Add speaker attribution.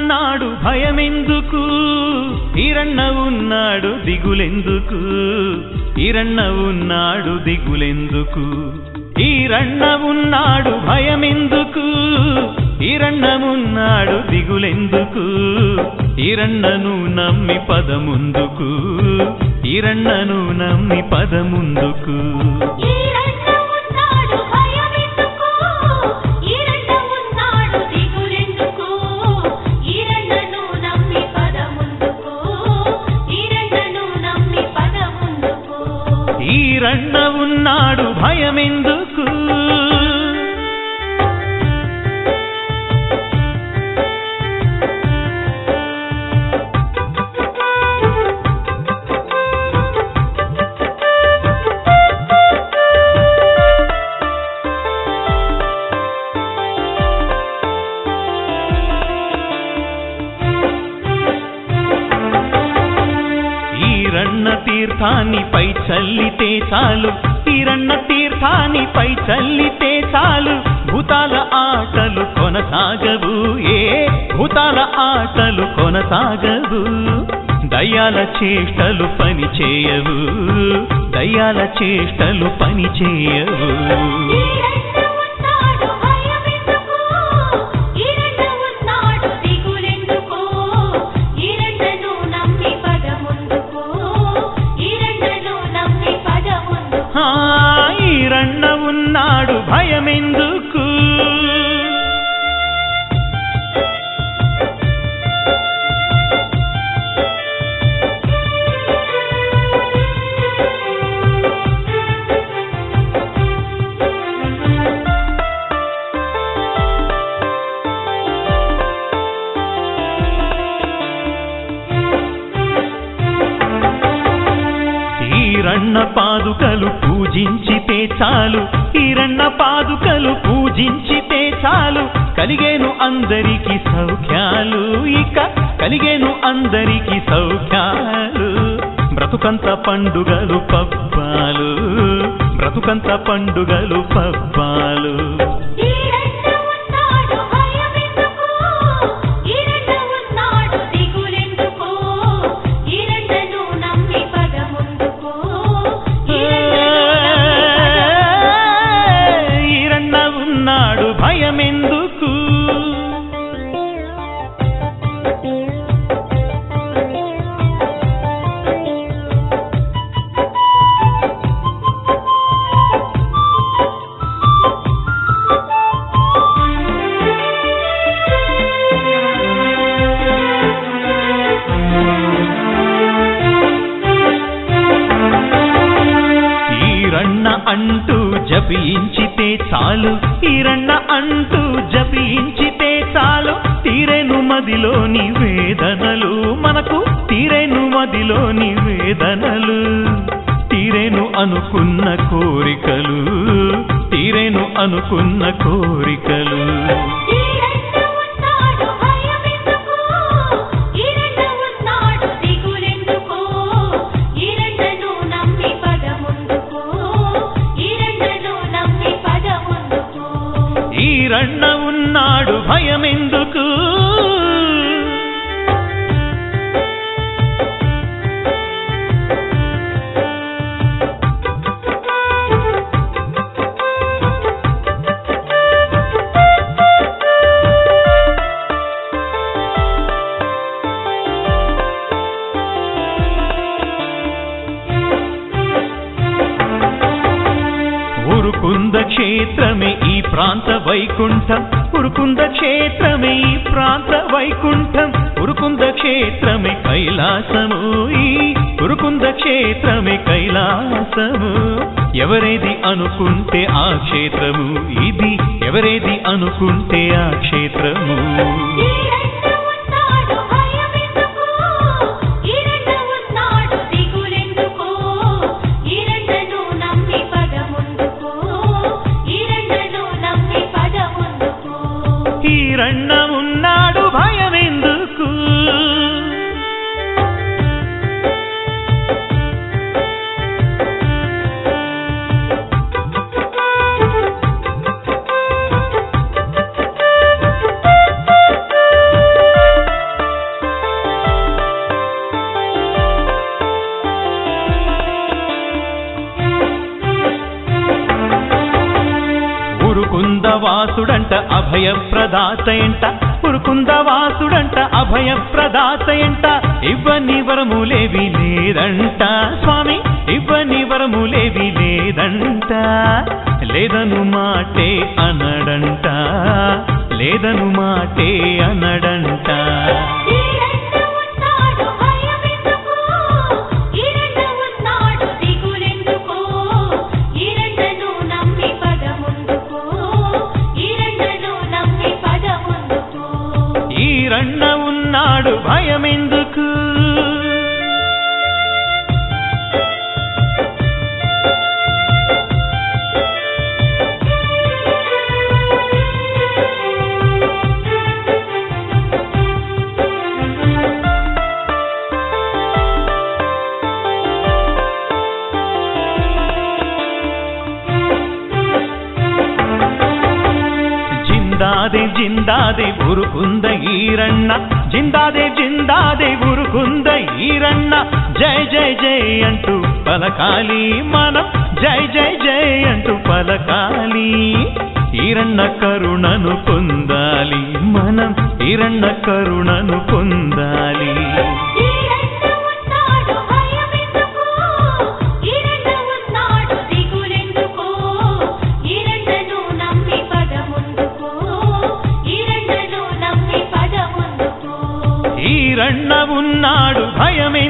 Speaker 1: ఉన్నాడు భయమెందుకు ఈరన్న ఉన్నాడు దిగులెందుకు ఈరన్న ఉన్నాడు దిగులెందుకు ఈరన్న ఉన్నాడు భయమెందుకు ఈరన్నమున్నాడు దిగులెందుకు ఈరన్నను నమ్మి పదముందుకు ఈరన్నను నమ్మి పదముందుకు
Speaker 2: ఈరన్న ఉన్నాడు భయమెందుకు ఈరన్న ఉన్నాడు దిగులెందుకు ఈరన్నను నమ్మి పదముందుకు ఈరన్నను నమ్మి పదముందుకు
Speaker 1: ఈరన్న ఉన్నాడు భయమెందుకు ఈరన్న తీర్థాన్ని పై చల్లితే చాలు ఈరన్న తీర్థాన్ని పై చల్లితే చాలు భూతాల ఆటలు కొనసాగవు ఏ భూతాల ఆటలు కొనసాగవు దయ్యాల చేష్టలు పని చేయవు దయ్యాల చేష్టలు పని చేయవు
Speaker 2: ఈరన్న ఉన్నాడు భయమెందుకు ఈరన్న ఉన్నాడు దిగులెందుకు ఈరన్నను నమ్మి పదముందుకు ఈరన్నను నమ్మి పదముందుకు
Speaker 1: ఆ, ఈరన్న ఉన్నాడు భయమెందుకు ఈరన్న పాదుకలు పూజించితే చాలు ఈరన్న పాదుకలు పూజించితే చాలు కలిగేను అందరికి సౌఖ్యాలు ఇక కలిగేను అందరికి సౌఖ్యాలు బ్రతుకంత పండుగలు పబ్బాలు బ్రతుకంత పండుగలు పబ్బాలు
Speaker 2: ఈరన్న ఉన్నాడు భయమెందుకు ఈరన్న ఉన్నాడు దిగులెందుకు ఈరన్నను నమ్మి పదముందుకు ఈరన్నను నమ్మి
Speaker 1: ఈరన్న ఉన్నాడు భయమెందుకు ఈరన్న అంటూ జపించితే చాలు ఈరన్న అంటూ జపించితే చాలు తీరెను మదిలోని వేదనలు మనకు తీరెను మదిలోని వేదనలు తీరెను అనుకున్న కోరికలు తీరెను అనుకున్న కోరికలు
Speaker 2: ఈరన్న ఉన్నాడు భయమెందుకు ఈరన్న ఉన్నాడు దిగులెందుకు ఈరన్నను నమ్మి పదముందుకు ఈరన్నను నమ్మి పదముందుకు
Speaker 1: ఈరన్న ఉన్నాడు భయమెందుకు ఉరుకుంద క్షేత్రమే ఈ ప్రాంత వైకుంఠం ఉరుకుంద క్షేత్రమే ఈ ప్రాంత వైకుంఠం ఉరుకుంద క్షేత్రమే కైలాసము ఈ ఉరుకుంద క్షేత్రమే కైలాసము ఎవరేది అనుకుంటే ఆ క్షేత్రము ఇది ఎవరేది అనుకుంటే ఆ క్షేత్రము
Speaker 2: ఈరన్న ఉన్నాడు భయమెందుకు ఈరన్న ఉన్నాడు దిగులెందుకు ఈరన్నను నమ్మి పదముందుకు ఈరన్నను నమ్మి పదముందుకు
Speaker 1: ఈరన్న ఉన్నాడు భయమెందుకు వాసుడంట అభయ ప్రదాత ఎంట ఉరుకుంద వాసుడంట అభయ ప్రదాత ఎంట ఇవ్వని వరములేవి లేదంట స్వామి ఇవ్వని వరములేవి లేదంట లేదను మాటే అనడంట లేదను మాటే అనడంట
Speaker 2: ఈరన్న ఉన్నాడు భయమెందుకు ఈరన్న ఉన్నాడు దిగులెందుకు ఈరన్నను నమ్మి పద ముందుకు ఈరన్నను నమ్మి పద ముందుకు
Speaker 1: ఈరಣ್ణ ఉన్నాడు భయమెందుకు జిందాదే జిందాదే ఉరుకుంద ఈరಣ್ణ జిందాదే జిందాదే ఉరుకుంద ఈరಣ್ణ జై జై జై అంటూ పలకాలి మనం జై జై జై అంటూ పలకాలి ఈరಣ್ణ కరుణను పొందాలి మనం ఈరಣ್ణ కరుణను పొందాలి
Speaker 2: ఈరన్న ఉన్నాడు భయమెందుకు ఈరన్న ఉన్నాడు దిగులెందుకు ఈరన్నను నమ్మి పద ముందుకు ఈరన్నను నమ్మి పద ముందుకు
Speaker 1: ఈరಣ್ణ ఉన్నాడు భయమే